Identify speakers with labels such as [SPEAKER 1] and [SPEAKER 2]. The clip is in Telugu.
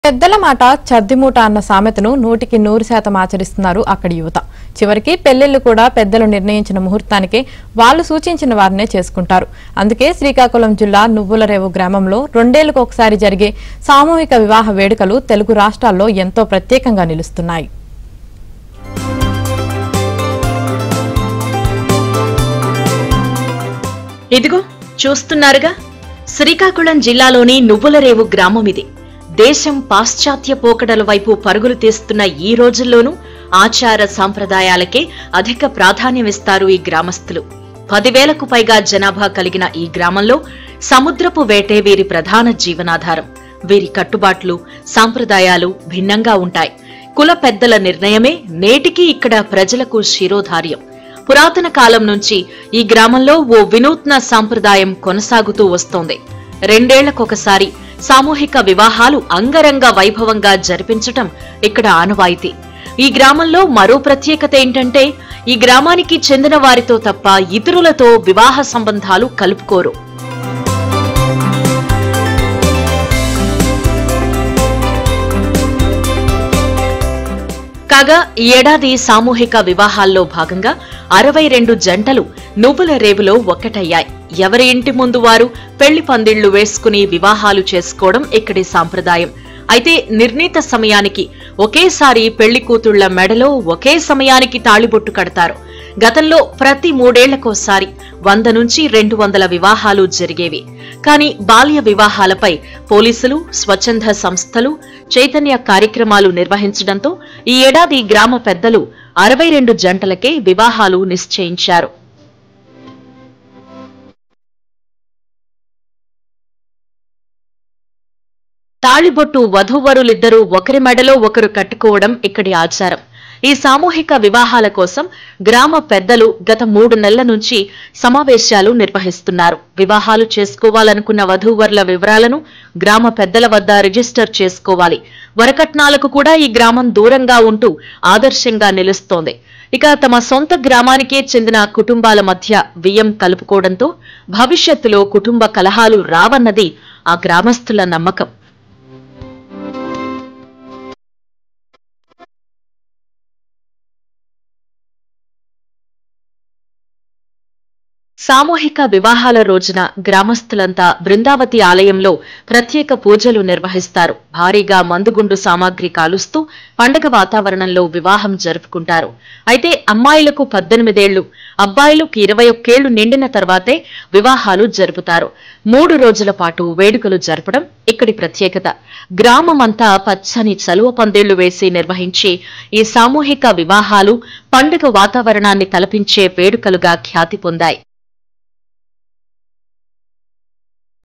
[SPEAKER 1] పెద్దల మాట చద్దిమూట అన్న సామెతను నూటికి నూరు శాతం ఆచరిస్తున్నారు అక్కడి యువత చివరికి పెళ్లిళ్లు కూడా పెద్దలు నిర్ణయించిన ముహూర్తానికే వాళ్ళు సూచించిన వారినే చేసుకుంటారు అందుకే శ్రీకాకుళం జిల్లా నువ్వులరేవు గ్రామంలో రెండేళ్లకు ఒకసారి జరిగే సామూహిక వివాహ వేడుకలు తెలుగు రాష్ట్రాల్లో ఎంతో ప్రత్యేకంగా నిలుస్తున్నాయి
[SPEAKER 2] ఇదిగో చూస్తున్నారుగా శ్రీకాకుళం జిల్లాలోని నువ్వులరేవు గ్రామం ఇది దేశం పాశ్చాత్య పోకడల వైపు పరుగులు తీస్తున్న ఈ రోజుల్లోనూ ఆచార సాంప్రదాయాలకే అధిక ప్రాధాన్యమిస్తారు ఈ గ్రామస్తులు పదివేలకు పైగా జనాభా కలిగిన ఈ గ్రామంలో సముద్రపు వేటే వీరి ప్రధాన జీవనాధారం వీరి కట్టుబాట్లు సాంప్రదాయాలు భిన్నంగా ఉంటాయి కుల పెద్దల నిర్ణయమే నేటికీ ఇక్కడ ప్రజలకు శిరోధార్యం పురాతన కాలం నుంచి ఈ గ్రామంలో ఓ వినూత్న సాంప్రదాయం కొనసాగుతూ వస్తోంది రెండేళ్లకొకసారి సామూహిక వివాహాలు అంగరంగ వైభవంగా జరిపించటం ఇక్కడ ఆనవాయితీ ఈ గ్రామంలో మరో ప్రత్యేకత ఏంటంటే ఈ గ్రామానికి చెందిన వారితో తప్ప ఇతరులతో వివాహ సంబంధాలు కలుపుకోరు కాగా ఈ ఏడాది సామూహిక వివాహాల్లో భాగంగా అరవై రెండు జంటలు నువ్వుల రేవులో ఒక్కటయ్యాయి ఎవరి ఇంటి ముందు వారు పెళ్లి పందిళ్లు వేసుకుని వివాహాలు చేసుకోవడం ఇక్కడి సాంప్రదాయం అయితే నిర్ణీత సమయానికి ఒకేసారి పెళ్లి కూతుళ్ల మెడలో ఒకే సమయానికి తాళిబొట్టు కడతారు గతంలో ప్రతి మూడేళ్లకోసారి వంద నుంచి రెండు వందల వివాహాలు జరిగేవి కానీ బాల్య వివాహాలపై పోలీసులు స్వచ్ఛంద సంస్థలు చైతన్య కార్యక్రమాలు నిర్వహించడంతో ఈ ఏడాది గ్రామ పెద్దలు అరవై రెండు జంటలకే వివాహాలు నిశ్చయించారు తాళిబొట్టు వధూవరులిద్దరూ ఒకరి మెడలో ఒకరు కట్టుకోవడం ఇక్కడి ఆచారం ఈ సామూహిక వివాహాల కోసం గ్రామ పెద్దలు గత మూడు నెలల నుంచి సమావేశాలు నిర్వహిస్తున్నారు వివాహాలు చేసుకోవాలనుకున్న వధూవరుల వివరాలను గ్రామ పెద్దల వద్ద రిజిస్టర్ చేసుకోవాలి వరకట్నాలకు కూడా ఈ గ్రామం దూరంగా ఉంటూ ఆదర్శంగా నిలుస్తోంది ఇక తమ సొంత గ్రామానికే చెందిన కుటుంబాల మధ్య బియ్యం కలుపుకోవడంతో భవిష్యత్తులో కుటుంబ కలహాలు రావన్నది ఆ గ్రామస్తుల నమ్మకం సామూహిక వివాహాల రోజున గ్రామస్తులంతా బృందావతి ఆలయంలో ప్రత్యేక పూజలు నిర్వహిస్తారు భారీగా మందుగుండు సామాగ్రి కాలుస్తూ పండగ వాతావరణంలో వివాహం జరుపుకుంటారు అయితే అమ్మాయిలకు పద్దెనిమిదేళ్లు అబ్బాయిలకు ఇరవై ఒక్కేళ్లు నిండిన తర్వాతే వివాహాలు జరుపుతారు మూడు రోజుల పాటు వేడుకలు జరపడం ఇక్కడి ప్రత్యేకత గ్రామమంతా పచ్చని చలువ పందిళ్లు వేసి నిర్వహించే ఈ సామూహిక వివాహాలు పండుగ వాతావరణాన్ని తలపించే వేడుకలుగా ఖ్యాతి పొందాయి